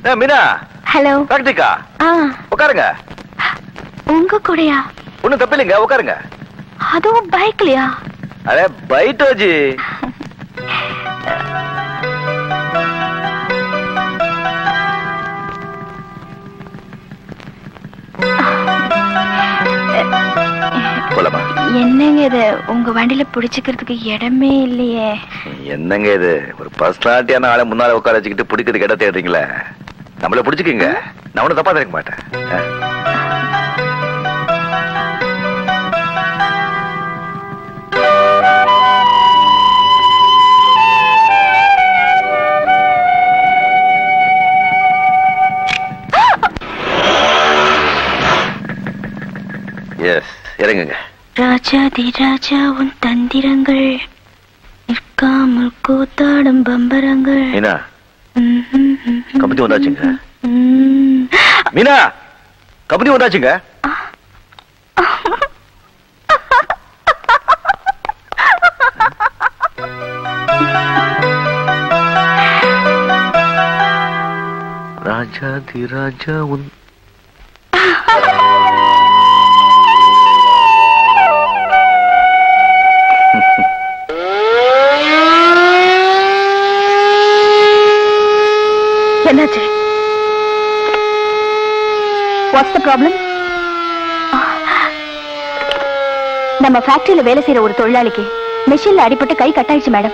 ஏ, Meena hello ஃபேக்டரிக்கா ஆ உட்காருங்க உங்க கூடயா ஒண்ணும் தப்பில்லைங்க உட்காருங்க அதுவும் பைக்லயா அரே பைட்டோஜி போலாமா என்னங்க இது உங்க வண்டியில பிடிச்சுக்கிறதுக்கு இடமே இல்லையே என்னங்க இது ஒரு பர்சனாலிட்டியான ஆளை முன்னால உட்கார வச்சுக்கிட்டு பிடிக்கிறதுக்கு இடம் தேடுறீங்களே நம்மள பிடிச்சுக்கங்க நான் ஒன்றும் தப்பா நினைக்க மாட்டேன் ஆ? எஸ் இறங்குங்க ராஜாதி ராஜா உன் தந்திரங்கள் நிற்காமல் கூத்தாடும் பம்பரங்கள் மீனா ம்ஹும், ம்ஹும். கம்பெனி வந்தாச்சுங்க ம். மீனா கம்பெனி வந்தாச்சுங்க ராஜாதி ராஜா உன் என்னாச்சு வாட்ஸ் த ப்ராப்ளம் நம்ம ஃபேக்டரியில வேலை செய்யற ஒரு தொழிலாளிக்கு மிஷின்ல அடிபட்டு கை கட்டாயிடுச்சு மேடம்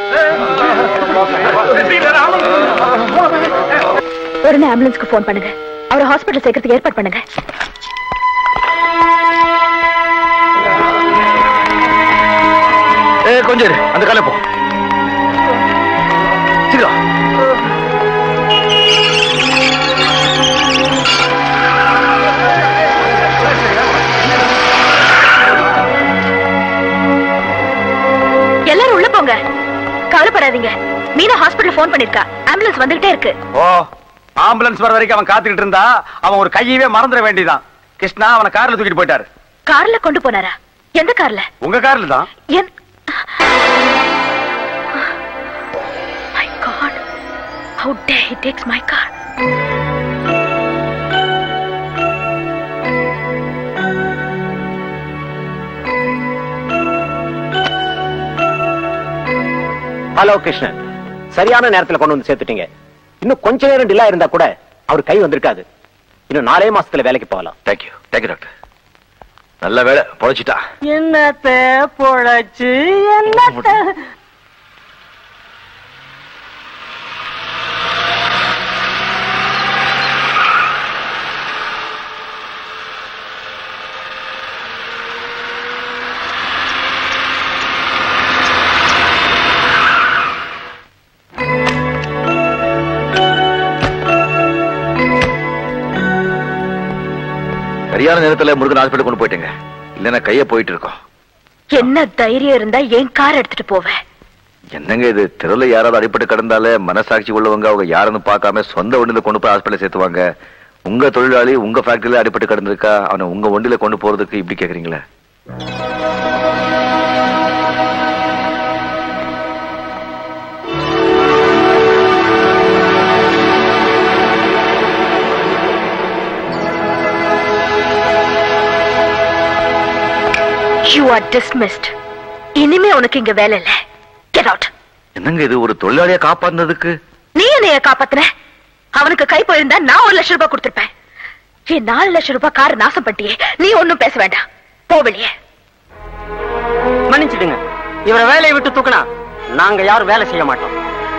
உடனே ஆம்புலன்ஸ்க்கு ஃபோன் பண்ணுங்க அவரை ஹாஸ்பிட்டல் சேர்க்கறதுக்கு ஏற்பாடு பண்ணுங்க ஏ கொஞ்சம் இரு அந்த காலை போ சீக்கிரம் எல்லாரும் உள்ள போங்க கவலைப்படாதீங்க மீனா ஹாஸ்பிட்டல் ஃபோன் பண்ணிருக்கா ஆம்புலன்ஸ் வந்துகிட்டே இருக்கு ஓ ஆம்புலன்ஸ் வர வரைக்கும் அவன் காத்துக்கிட்டு இருந்தா அவன் ஒரு கையவே மறந்துட வேண்டியதான் கிருஷ்ணா அவனை கார்ல தூக்கிட்டு போயிட்டாரு கார்ல கொண்டு போனாரா எந்த கார்ல உங்க கார்ல தான் என் my god how dare he takes my car hello Krishnan சரியான நேரத்துல கொண்டு வந்து சேர்த்துட்டீங்க இன்னும் கொஞ்ச நேரம் டிலே இருந்தா கூட அவர் கை வந்திருக்காது இன்னும் நாலே மாசத்துல வேலைக்கு போகலாம் தேங்க்யூ தேங்க்யூ டாக்டர் நல்ல வேலை பொழைச்சிட்டா என்னத்த பொழைச்சு என்னத்த சரியான நேரத்துல முருகன் ஹாஸ்பிட்டல் கொண்டு போயிட்டேங்க இல்லைன்னா கைய போயிட்டு இருக்கோம் என்ன தைரியம் இருந்தா என் கார் எடுத்துட்டு போவேன் என்னங்க இது தெருவில் யாராவது அடிபட்டு கிடந்தாலே மனசாட்சி உள்ளவங்க அவங்க யாருன்னு பார்க்காம சொந்த வண்டியில கொண்டு போய் ஹாஸ்பிட்டல் சேர்த்துவாங்க உங்க தொழிலாளி உங்க ஃபேக்டரியில அடிபட்டு கிடந்திருக்கா அவனை உங்க வண்டியில கொண்டு போறதுக்கு இப்படி கேக்குறீங்களே யூ ஆர் dismissed இனிமே உனக்கு இங்க வேலை இல்ல கெட் அவுட் என்னங்க இது ஒரு தொழிலாளியை காப்பாத்துனதுக்கு நீ என்னைய காப்பாத்துன அவனுக்கு கை போயிருந்தா நான் ஒரு லட்சம் ரூபாய் கொடுத்திருப்பேன் என் நாலு லட்சம் ரூபாய் கார் நாசம் பண்ணிட்டியே நீ ஒண்ணும் பேச வேண்டாம் போ வெளியே மன்னிச்சிடுங்க இவரை வேலையை விட்டு தூக்குனா நாங்க யாரும் வேலை செய்ய மாட்டோம்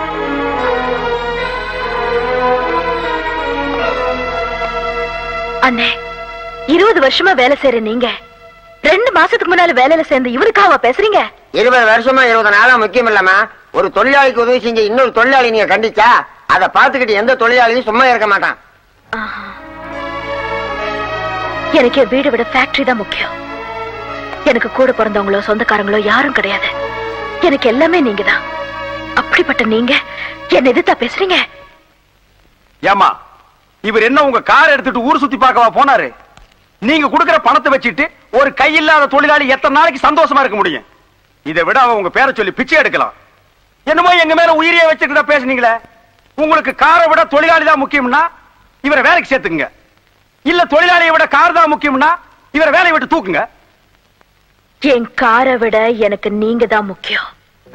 அண்ணே இருபது வருஷமா வேலை செய்யற நீங்க ரெண்டு மாசத்துக்கு முன்னால வேலையில சேர்ந்து இவருக்காவா பேசுறீங்க இருபது வருஷமா இருபது நாளா முக்கியம் இல்லம்மா ஒரு தொழிலாளிக்கு உதவி செஞ்ச இன்னொரு தொழிலாளி நீங்க கண்டிச்சா அதை பார்த்துக்கிட்டு எந்த தொழிலாளியும் சும்மா இருக்க மாட்டான் ஆஹா. எனக்கு என் வீடு விட ஃபேக்டரி தான் முக்கியம் எனக்கு கூட பிறந்தவங்களோ சொந்தக்காரங்களோ யாரும் கிடையாது எனக்கு எல்லாமே நீங்க தான் அப்படிப்பட்ட நீங்க என்ன எதிர்த்தா பேசுறீங்க ஏமா இவர் என்ன உங்க கார் எடுத்துட்டு ஊர் சுத்தி பார்க்கவா போனாரு நீங்க கொடுக்கிற பணத்தை வச்சுட்டு ஒரு கையில்லாத தொழிலாளி எத்தனை நாளைக்கு சந்தோஷமா இருக்க முடியும் இதை விட அவன் உங்க பேரை சொல்லி பிச்சை எடுக்கலாம் என்னமோ எங்க மேல உயிரியே வச்சுட்டு பேசுனீங்களே உங்களுக்கு காரை விட தொழிலாளி தான் முக்கியம்னா இவரை வேலைக்கு சேர்த்துக்குங்க இல்ல தொழிலாளியை விட கார் தான் முக்கியம்னா இவரை வேலையை விட்டு தூக்குங்க என் காரை விட எனக்கு நீங்க தான் முக்கியம்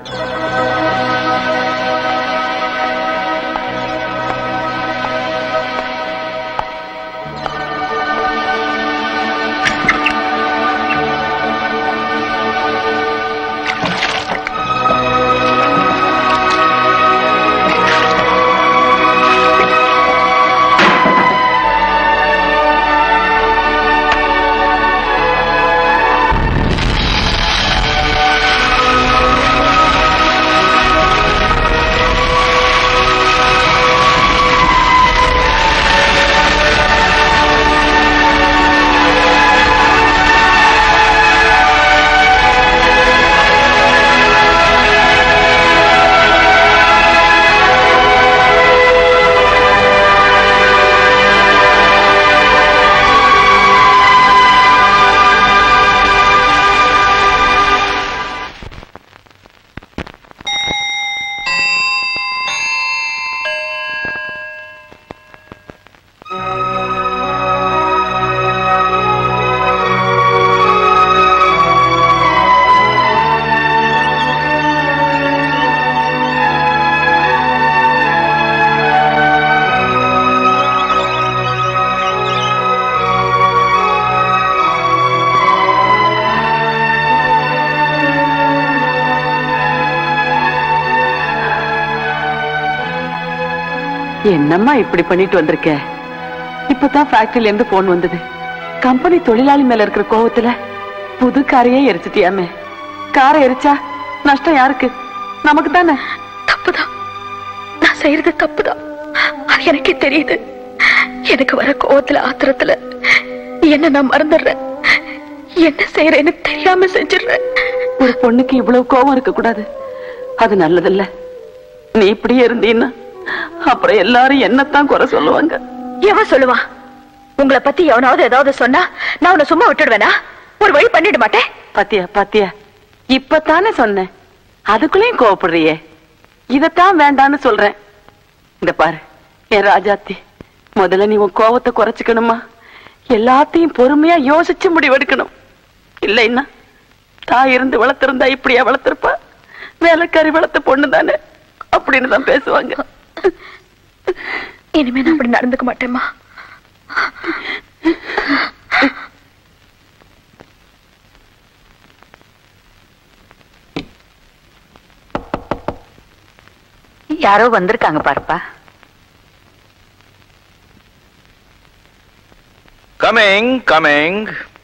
என்னம்மா இப்படி பண்ணிட்டு வந்திருக்க இப்பதான் ஃபேக்டரியில இருந்து போன் வந்தது கம்பெனி தொழிலாளி மேல இருக்கிற கோவத்துல புது காரையே எரிச்சிட்டியாமே காரை எரிச்சா நஷ்டம் யாருக்கு நமக்கு தானே தப்புதான் நான் செய்யறது தப்புதான் அது எனக்கே தெரியுது எனக்கு வர கோவத்துல ஆத்திரத்துல என்ன நான் மறந்துடுறேன் என்ன செய்யறேன்னு தெரியாம செஞ்சிடுறேன் ஒரு பொண்ணுக்கு இவ்வளவு கோவம் இருக்க கூடாது அது நல்லதில்ல நீ இப்படியே இருந்தீன்னா அப்புறம் எல்லாரும் என்னத்தான் குறை சொல்லுவாங்க எவன் சொல்லுவான் உங்களை பத்தி எவனாவது ஏதாவது சொன்னா நான் உன்னை சும்மா விட்டுடுவேனா ஒரு வழி பண்ணிட மாட்டேன் பாத்தியா பாத்தியா இப்பதானே சொன்னேன் அதுக்குள்ளேயும் கோவப்படுறியே இதத்தான் வேண்டான்னு சொல்றேன் இந்த பாரு என் ராஜாத்தி முதல்ல நீ உன் கோவத்தை குறைச்சுக்கணுமா எல்லாத்தையும் பொறுமையா யோசிச்சு முடிவெடுக்கணும் இல்லைன்னா தாய் இருந்து வளர்த்திருந்தா இப்படியா வளர்த்திருப்பா வேலைக்காரி வளர்த்த பொண்ணு தானே அப்படின்னு தான் பேசுவாங்க இனிமே நான் அப்படி நடந்துக்க மாட்டேம்மா யாரோ வந்திருக்காங்க பாருப்பா கமிங் கமிங்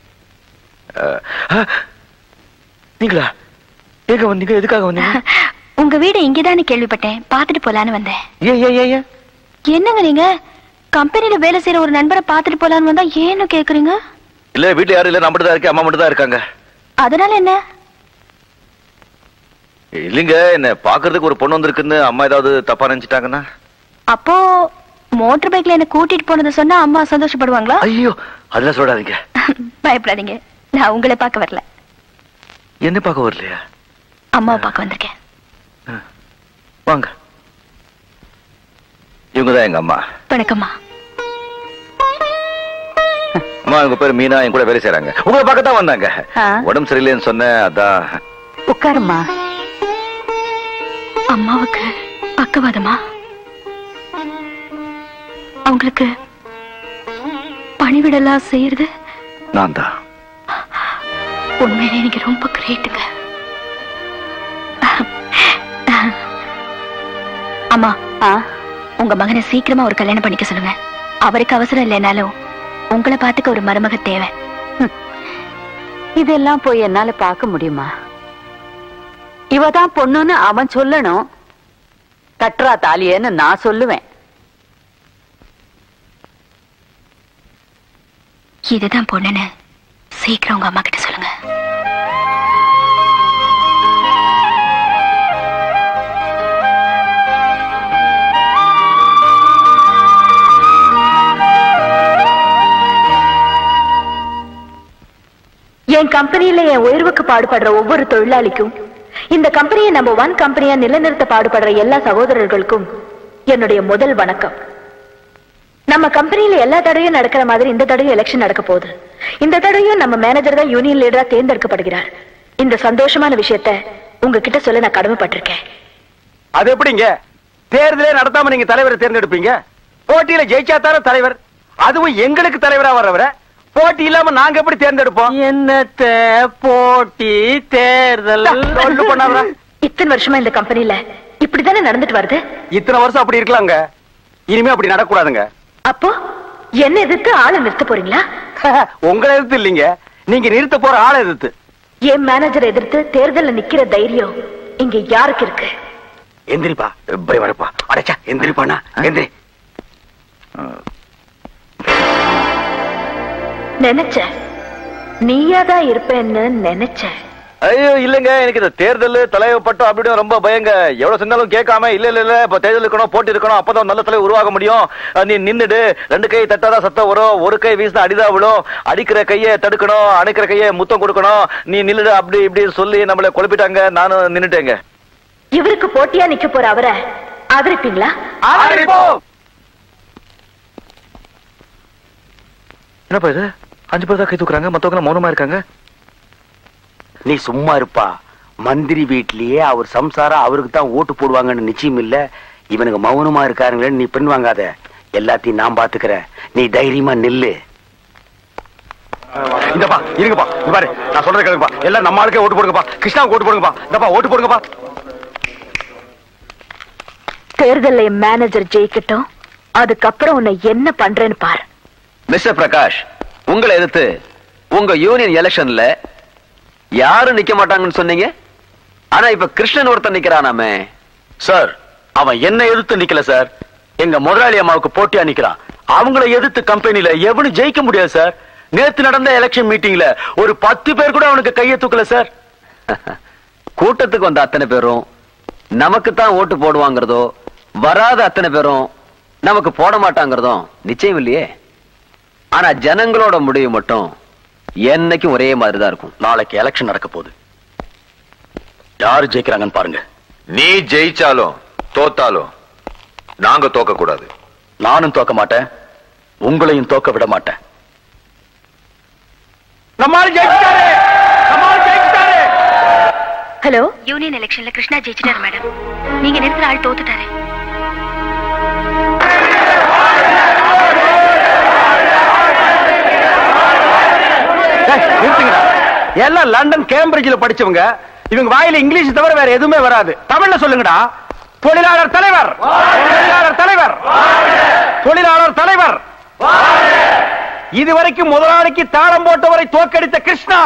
நீங்களா எங்க வந்தீங்க எதுக்காக வந்தீங்க உங்க வீடு இங்கதானே கேள்விப்பட்டேன் பாத்துட்டு போலான்னு வந்தேன் ஏன் ஏன் ஏன் ஏன் என்னங்க நீங்க கம்பெனில வேலை செய்யற ஒரு நண்பரை பாத்துட்டு போலான்னு வந்தா ஏன்னு கேக்குறீங்க இல்ல வீட்டுல யாரும் இல்ல நான் மட்டும் தான் இருக்கேன் அம்மா மட்டும் தான் இருக்காங்க அதனால என்ன இல்லைங்க என்ன பாக்குறதுக்கு ஒரு பொண்ணு வந்திருக்குன்னு அம்மா ஏதாவது தப்பா நினைச்சிட்டாங்கன்னா அப்போ மோட்டார் பைக்ல என்ன கூட்டிட்டு போனதை சொன்னா அம்மா சந்தோஷப்படுவாங்களா ஐயோ அதெல்லாம் சொல்லாதீங்க பயப்படாதீங்க நான் உங்களை பார்க்க வரல என்ன பார்க்க வரலையா அம்மாவை பார்க்க வந்திருக்கேன் வாங்க இவங்க தான் எங்க அம்மா வணக்கம்மா அம்மா உங்க பேர் மீனா என் கூட வேலை செய்றாங்க உங்களை பார்க்க தான் வந்தாங்க ஆ. உடம்பு சரியில்லைன்னு சொன்னேன் அதான் உட்காருமா அம்மாவுக்கு பக்கவாதமா அவங்களுக்கு பணிவிடலாம் செய்யறது நான் தான் உண்மையிலே நீங்க ரொம்ப கிரேட்டுங்க அம்மா ஆ உங்க மகனை சீக்கிரமா ஒரு கல்யாணம் பண்ணிக்க சொல்லுங்க அவருக்கு அவசரம் இல்லைனாலும் உங்களை பார்த்துக்க ஒரு மருமக தேவை இதெல்லாம் போய் என்னால பார்க்க முடியுமா இவ தான் பொண்ணுன்னு அவன் சொல்லணும் கட்டுறா தாலியேன்னு நான் சொல்லுவேன் இதுதான் பொண்ணுன்னு சீக்கிரம் உங்க அம்மா கிட்ட சொல்லுங்க என் கம்பெனியில என் உயர்வுக்கு பாடுபடுற ஒவ்வொரு தொழிலாளிக்கும் இந்த கம்பெனியை நம்ம ஒன் கம்பெனியா நிலைநிறுத்த பாடுபடுற எல்லா சகோதரர்களுக்கும் என்னுடைய முதல் வணக்கம் நம்ம கம்பெனில எல்லா தடவையும் நடக்கிற மாதிரி இந்த தடவையும் எலெக்ஷன் நடக்க போகுது இந்த தடவையும் நம்ம மேனேஜர் தான் யூனியன் லீடரா தேர்ந்தெடுக்கப்படுகிறார் இந்த சந்தோஷமான விஷயத்த உங்ககிட்ட சொல்ல நான் கடமைப்பட்டிருக்கேன் அது எப்படிங்க தேர்தலே நடத்தாம நீங்க தலைவரை தேர்ந்தெடுப்பீங்க போட்டியில ஜெயிச்சா தானே தலைவர் அதுவும் எங்களுக்கு தலைவரா வர்றவரை போட்டி இல்லாம நாங்க எப்படி தேர்ந்தெடுப்போம் என்னத்த போட்டி தேர்தல் சொல்லு பண்ணாதடா. இத்தனை வருஷமா இந்த கம்பெனில இப்படித்தானே நடந்துட்டு வருது இத்தனை வருஷம் அப்படி இருக்கலாங்க இனிமே அப்படி நடக்கூடாதுங்க அப்போ என்ன எதிர்த்து ஆளை நிறுத்த போறீங்களா உங்களை எதிர்த்து இல்லைங்க நீங்க நிறுத்த போற ஆளை எதிர்த்து என் மேனேஜர் எதிர்த்து தேர்தல்ல நிக்கிற தைரியம் இங்க யாருக்கு இருக்கு எந்திரிப்பா பயவரப்பா அடைச்சா எந்திரிப்பாண்ணா எந்திரி நினைச்சேன் நீயாதான் இருப்பேன்னு நினைச்சேன் ஐயோ இல்லங்க எனக்கு இந்த தேர்தல் தலைவர் பட்டம் அப்படி ரொம்ப பயங்க எவ்வளவு சொன்னாலும் கேட்காம இல்ல இல்ல இல்ல இப்ப தேர்தல் இருக்கணும் போட்டி இருக்கணும் அப்பதான் நல்ல தலைவர் உருவாக முடியும் அஹ் நீ நின்னுடு ரெண்டு கை தட்டாதான் சத்தம் வரும் ஒரு கை வீசினா அடிதான் விழும் அடிக்கிற கையை தடுக்கணும் அணைக்கிற கையை முத்தம் கொடுக்கணும் நீ நின்னுடு அப்படி இப்படி சொல்லி நம்மள குழப்பிட்டாங்க நானும் நின்னுட்டேங்க இவருக்கு போட்டியா நிக்க போற அவரை ஆதரிப்பீங்களா என்னப்பா இது அஞ்சு பேர் தான் கை தூக்குறாங்க மத்தவங்க மௌனமா இருக்காங்க நீ சும்மா இருப்பா மந்திரி வீட்லயே அவர் சம்சாரம் அவருக்கு தான் ஓட்டு போடுவாங்கன்னு நிச்சயம் இல்ல இவனுக்கு மௌனமா இருக்காருங்களேன்னு நீ பெண் வாங்காத எல்லாத்தையும் நான் பாத்துக்கிறேன் நீ தைரியமா நில்லு இந்தப்பா இருங்கப்பா இங்க பாரு நான் சொல்றது கேளுங்கப்பா எல்லாம் நம்ம ஆளுக்கே ஓட்டு போடுங்கப்பா கிருஷ்ணாவுக்கு ஓட்டு போடுங்கப்பா இந்தப்பா ஓட்டு போடுங்கப்பா தேர்தல்ல என் மேனேஜர் ஜெயிக்கட்டும் அதுக்கப்புறம் உன்னை என்ன பண்றேன்னு பாரு மிஸ்டர் பிரகாஷ் உங்களை எதிர்த்து உங்க யூனியன் எலெக்ஷன்ல யாரும் நிக்க மாட்டாங்கன்னு சொன்னீங்க ஆனா இப்ப கிருஷ்ணன் ஒருத்தன் நிக்கிறானாமே சார் அவன் என்ன எதிர்த்து நிக்கல சார் எங்க முதலாளி அம்மாவுக்கு போட்டியா நிக்கிறான் அவங்கள எதிர்த்து கம்பெனில எவனும் ஜெயிக்க முடியாது சார் நேத்து நடந்த எலெக்ஷன் மீட்டிங்ல ஒரு பத்து பேர் கூட அவனுக்கு கையை தூக்கல சார் கூட்டத்துக்கு வந்த அத்தனை பேரும் நமக்கு தான் ஓட்டு போடுவாங்கிறதோ வராத அத்தனை பேரும் நமக்கு போட மாட்டாங்கிறதும் நிச்சயம் இல்லையே ஆனா ஜனங்களோட முடிவு மட்டும் என்னைக்கும் ஒரே மாதிரி தான் இருக்கும் நாளைக்கு எலெக்ஷன் நடக்க போகுது யாரு ஜெயிக்கிறாங்கன்னு பாருங்க நீ ஜெயிச்சாலும் தோத்தாலும் நாங்க தோக்க கூடாது நானும் தோக்க மாட்டேன் உங்களையும் தோக்க விட மாட்டேன் நம்மால ஜெயிச்சிட்டாரு நம்மால ஜெயிச்சிட்டாரு ஹலோ யூனியன் எலெக்ஷன்ல கிருஷ்ணா ஜெயிச்சிட்டாரு மேடம் நீங்க நிறுத்துற ஆள் தோத்துட்டாரு ஏய், நிறுத்துங்கடா. எல்லாம் லண்டன் கேம்பிரிட்ஜ்ல படிச்சவங்க இவங்க வாயில இங்கிலீஷ் தவிர வேற எதுவுமே வராது தமிழ்ல சொல்லுங்கடா தொழிலாளர் தலைவர் தொழிலாளர் தலைவர் தொழிலாளர் தலைவர் இதுவரைக்கும் முதலாளிக்கு தாளம் போட்டவரை தோக்கடித்த கிருஷ்ணா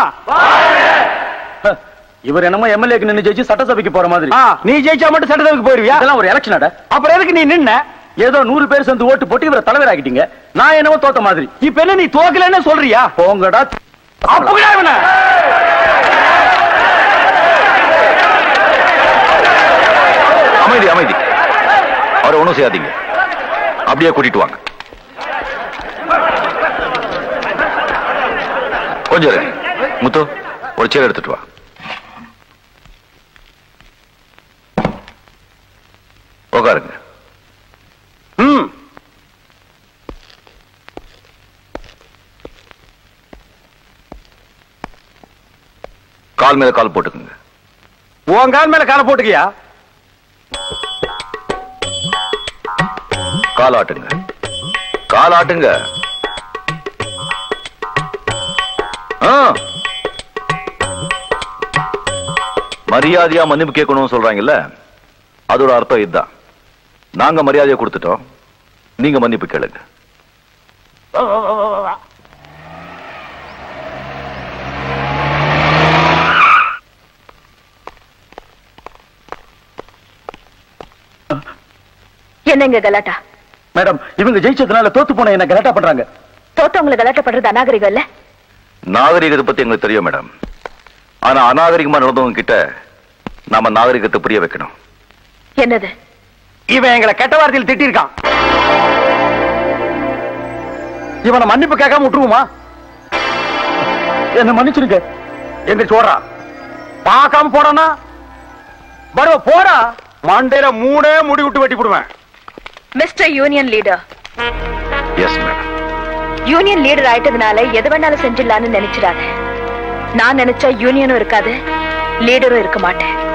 இவர் என்னமோ எம்எல்ஏக்கு நின்னு ஜெயிச்சு சட்டசபைக்கு போற மாதிரி நீ ஜெயிச்சா மட்டும் சட்டசபைக்கு போயிருவியா இதெல்லாம் ஒரு எலெக்ஷன் அப்புறம் எதுக்கு நீ நின்ன ஏதோ நூறு பேர் சேர்ந்து ஓட்டு போட்டு இவரை தலைவர் ஆக்கிட்டீங்க நான் என்னமோ தோத்த மாதிரி இப்ப என்ன நீ தோக்கலன்னு சொல்றியா போங்கடா அப்படா இவனை அமைதி அமைதி அவரை ஒண்ணும் செய்யாதீங்க அப்படியே கூட்டிட்டு வாங்க கொஞ்சம் இரு. முத்து ஒரு சேர் எடுத்துட்டு வா உட்காருங்க ம் கால் மேல கால் போட்டுக்குங்க உன் கால் மேல காலை போட்டுக்கியா கால் ஆட்டுங்க கால் ஆட்டுங்க ஆ. மரியாதையா மன்னிப்பு கேட்கணும்னு சொல்றாங்கல்ல அதோட அர்த்தம் இதுதான் நாங்க மரியாதையை கொடுத்துட்டோம் நீங்க மன்னிப்பு கேளுங்க என்னங்க கலாட்டா மேடம் இவங்க ஜெயிச்சதுனால தோத்து போன என்ன கலாட்டா பண்றாங்க தோத்தவங்களை கலாட்டா பண்றது அநாகரிகம் இல்ல நாகரிகத்தை பத்தி எங்களுக்கு தெரியும் மேடம் ஆனா அநாகரிகமா நடந்தவங்க கிட்ட நாம நாகரிகத்தை புரிய வைக்கணும் என்னது இவன் எங்களை கெட்ட வார்த்தையில் திட்டிருக்கான் இவனை மன்னிப்பு கேட்காம விட்டுருவோமா என்ன மன்னிச்சிருங்க எந்திரிச்சு ஓடுறா பார்க்காம போறானா பரவ போடா மண்டையில மூணே முடி விட்டு வெட்டி போடுவேன் mister union leader yes madam union leader ஆயிட்டதுனால எது வேணாலும் செஞ்சிடலான்னு நினைச்சிடாத நான் நினைச்சா யூனியனும் இருக்காது லீடரும் இருக்க மாட்டேன்